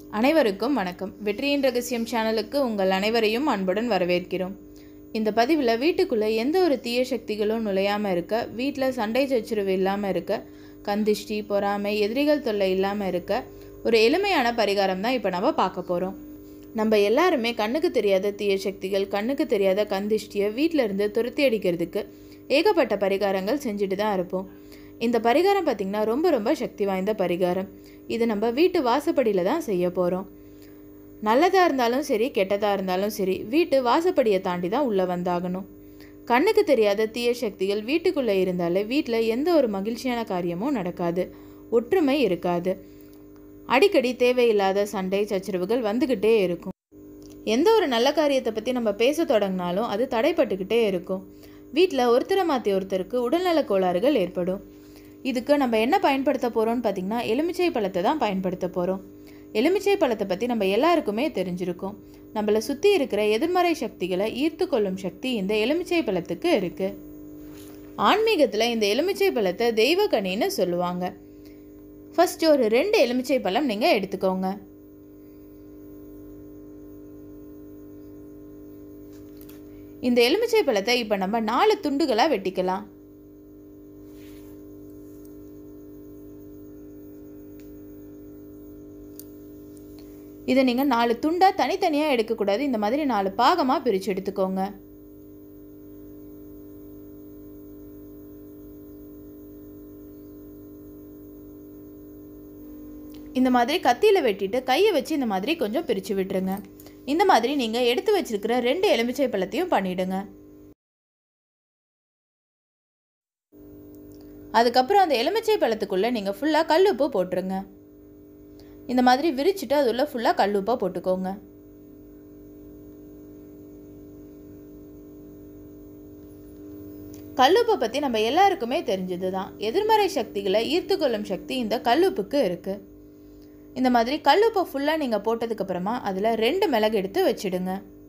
அனைவருக்கும் வணக்கம் வெற்றியின் ரகசியம் சேனலுக்கு உங்கள் அனைவரையும் அன்புடன் வரவேற்கிறோம் இந்த பதிவில் வீட்டுக்குள்ளே எந்த ஒரு தீய சக்திகளும் நுழையாமல் இருக்க வீட்டில் சண்டை சச்சரவு இல்லாமல் இருக்க கந்திஷ்டி பொறாமை எதிரிகள் தொல்லை இல்லாமல் இருக்க ஒரு எளிமையான பரிகாரம் தான் இப்போ நம்ம பார்க்க போகிறோம் நம்ம எல்லாருமே கண்ணுக்கு தெரியாத தீய சக்திகள் கண்ணுக்கு தெரியாத கந்திஷ்டியை வீட்டில் இருந்து துரத்தி அடிக்கிறதுக்கு ஏகப்பட்ட பரிகாரங்கள் செஞ்சுட்டு தான் இருப்போம் இந்த பரிகாரம் பார்த்திங்கன்னா ரொம்ப ரொம்ப சக்தி வாய்ந்த பரிகாரம் இது நம்ம வீட்டு வாசப்படியில் தான் செய்ய போகிறோம் நல்லதாக இருந்தாலும் சரி கெட்டதாக இருந்தாலும் சரி வீட்டு வாசப்படியை தாண்டி தான் உள்ளே வந்தாகணும் கண்ணுக்கு தெரியாத தீய சக்திகள் வீட்டுக்குள்ளே இருந்தாலே வீட்டில் எந்த ஒரு மகிழ்ச்சியான காரியமும் நடக்காது ஒற்றுமை இருக்காது அடிக்கடி தேவையில்லாத சண்டை சச்சரவுகள் வந்துக்கிட்டே இருக்கும் எந்த ஒரு நல்ல காரியத்தை பற்றி நம்ம பேச தொடங்கினாலும் அது தடைப்பட்டுக்கிட்டே இருக்கும் வீட்டில் ஒருத்தரை மாற்றி ஒருத்தருக்கு உடல்நலக் கோளாறுகள் ஏற்படும் இதுக்கு நம்ம என்ன பயன்படுத்த போகிறோம்னு பார்த்திங்கன்னா எலுமிச்சை பழத்தை தான் பயன்படுத்த போகிறோம் எலுமிச்சை பழத்தை பற்றி நம்ம எல்லாருக்குமே தெரிஞ்சிருக்கும் நம்மளை சுற்றி இருக்கிற எதிர்மறை சக்திகளை ஈர்த்து கொள்ளும் சக்தி இந்த எலுமிச்சை பழத்துக்கு இருக்குது ஆன்மீகத்தில் இந்த எலுமிச்சை பழத்தை தெய்வ கனின்னு சொல்லுவாங்க ஃபர்ஸ்ட் ஒரு ரெண்டு எலுமிச்சை பழம் நீங்கள் எடுத்துக்கோங்க இந்த எலுமிச்சை பழத்தை இப்போ நம்ம நாலு துண்டுகளாக வெட்டிக்கலாம் இதை நீங்கள் நாலு துண்டாக தனித்தனியாக எடுக்கக்கூடாது இந்த மாதிரி நாலு பாகமாக பிரித்து எடுத்துக்கோங்க இந்த மாதிரி கத்தியில் வெட்டிட்டு கையை வச்சு இந்த மாதிரி கொஞ்சம் பிரித்து விட்டுருங்க இந்த மாதிரி நீங்கள் எடுத்து வச்சிருக்கிற ரெண்டு எலுமிச்சை பழத்தையும் பண்ணிடுங்க அதுக்கப்புறம் அந்த எலுமிச்சை பழத்துக்குள்ளே நீங்கள் ஃபுல்லாக கல்லுப்பு போட்டுருங்க இந்த மாதிரி விரிச்சிட்டு அது உள்ள ஃபுல்லாக கல்லுப்பாக போட்டுக்கோங்க கல்லுப்பை பற்றி நம்ம எல்லாருக்குமே தெரிஞ்சது தான் எதிர்மறை சக்திகளை ஈர்த்து கொள்ளும் சக்தி இந்த கல்லுப்புக்கு இருக்குது இந்த மாதிரி கல்லுப்பை ஃபுல்லாக நீங்கள் போட்டதுக்கப்புறமா அதில் ரெண்டு மிளகு எடுத்து வச்சிடுங்க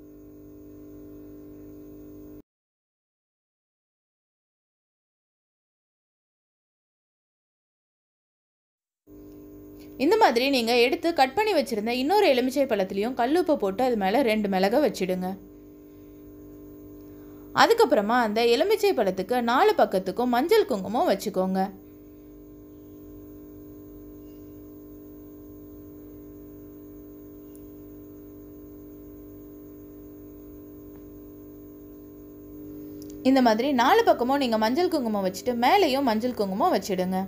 இந்த மாதிரி நீங்கள் எடுத்து கட் பண்ணி வச்சுருந்த இன்னொரு எலுமிச்சை பழத்துலேயும் கல்லுப்பை போட்டு அது மேலே ரெண்டு மிளகை வச்சிடுங்க அதுக்கப்புறமா அந்த எலுமிச்சை பழத்துக்கு நாலு பக்கத்துக்கும் மஞ்சள் குங்குமம் வச்சுக்கோங்க இந்த மாதிரி நாலு பக்கமும் நீங்கள் மஞ்சள் குங்குமம் வச்சுட்டு மேலேயும் மஞ்சள் குங்குமம் வச்சிடுங்க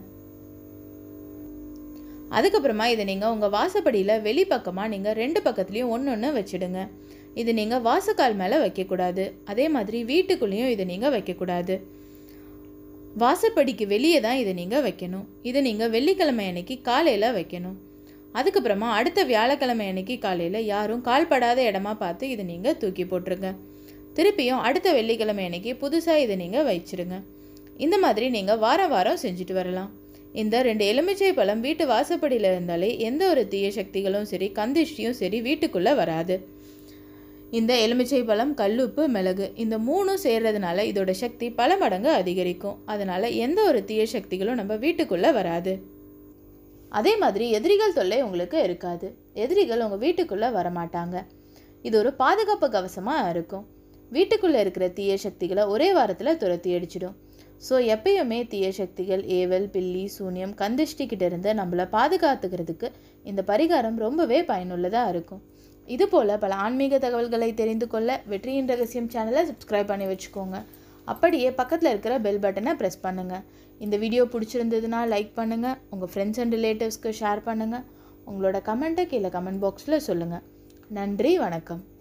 அதுக்கப்புறமா இதை நீங்கள் உங்கள் வாசப்படியில் வெளிப்பக்கமாக நீங்கள் ரெண்டு பக்கத்துலேயும் ஒன்று ஒன்று வச்சிடுங்க இது நீங்கள் வாசக்கால் மேலே வைக்கக்கூடாது அதே மாதிரி வீட்டுக்குள்ளேயும் இதை நீங்கள் வைக்கக்கூடாது வாசப்படிக்கு வெளியே தான் இதை நீங்கள் வைக்கணும் இதை நீங்கள் வெள்ளிக்கிழமை அன்னைக்கு காலையில் வைக்கணும் அதுக்கப்புறமா அடுத்த வியாழக்கிழமை அன்னைக்கு காலையில் யாரும் கால்படாத இடமா பார்த்து இதை நீங்கள் தூக்கி போட்டுருங்க திருப்பியும் அடுத்த வெள்ளிக்கிழமை அன்னைக்கு புதுசாக இதை நீங்கள் வச்சிருங்க இந்த மாதிரி நீங்கள் வாரம் வாரம் செஞ்சுட்டு வரலாம் இந்த ரெண்டு எலுமிச்சை பழம் வீட்டு வாசப்படியில் இருந்தாலே எந்த ஒரு தீய சக்திகளும் சரி கந்திஷ்டியும் சரி வீட்டுக்குள்ளே வராது இந்த எலுமிச்சை பழம் கல்லுப்பு மிளகு இந்த மூணும் சேர்றதுனால இதோட சக்தி பல மடங்கு அதிகரிக்கும் அதனால் எந்த ஒரு தீய சக்திகளும் நம்ம வீட்டுக்குள்ளே வராது அதே மாதிரி எதிரிகள் தொல்லை உங்களுக்கு இருக்காது எதிரிகள் உங்கள் வீட்டுக்குள்ளே வரமாட்டாங்க இது ஒரு பாதுகாப்பு கவசமாக இருக்கும் வீட்டுக்குள்ளே இருக்கிற தீய சக்திகளை ஒரே வாரத்தில் துரத்தி அடிச்சிடும் ஸோ எப்பயுமே தீய சக்திகள் ஏவல் பில்லி சூன்யம் கந்திஷ்டி கிட்ட இருந்து நம்மளை பாதுகாத்துக்கிறதுக்கு இந்த பரிகாரம் ரொம்பவே பயனுள்ளதாக இருக்கும் இது போல் பல ஆன்மீக தகவல்களை தெரிந்து கொள்ள வெற்றியின் ரகசியம் சேனலை சப்ஸ்கிரைப் பண்ணி வச்சுக்கோங்க அப்படியே பக்கத்தில் இருக்கிற பெல் பட்டனை ப்ரெஸ் பண்ணுங்கள் இந்த வீடியோ பிடிச்சிருந்ததுன்னா லைக் பண்ணுங்கள் உங்கள் ஃப்ரெண்ட்ஸ் அண்ட் ரிலேட்டிவ்ஸ்க்கு ஷேர் பண்ணுங்கள் உங்களோட கமெண்ட்டை கீழே கமெண்ட் பாக்ஸில் சொல்லுங்கள் நன்றி வணக்கம்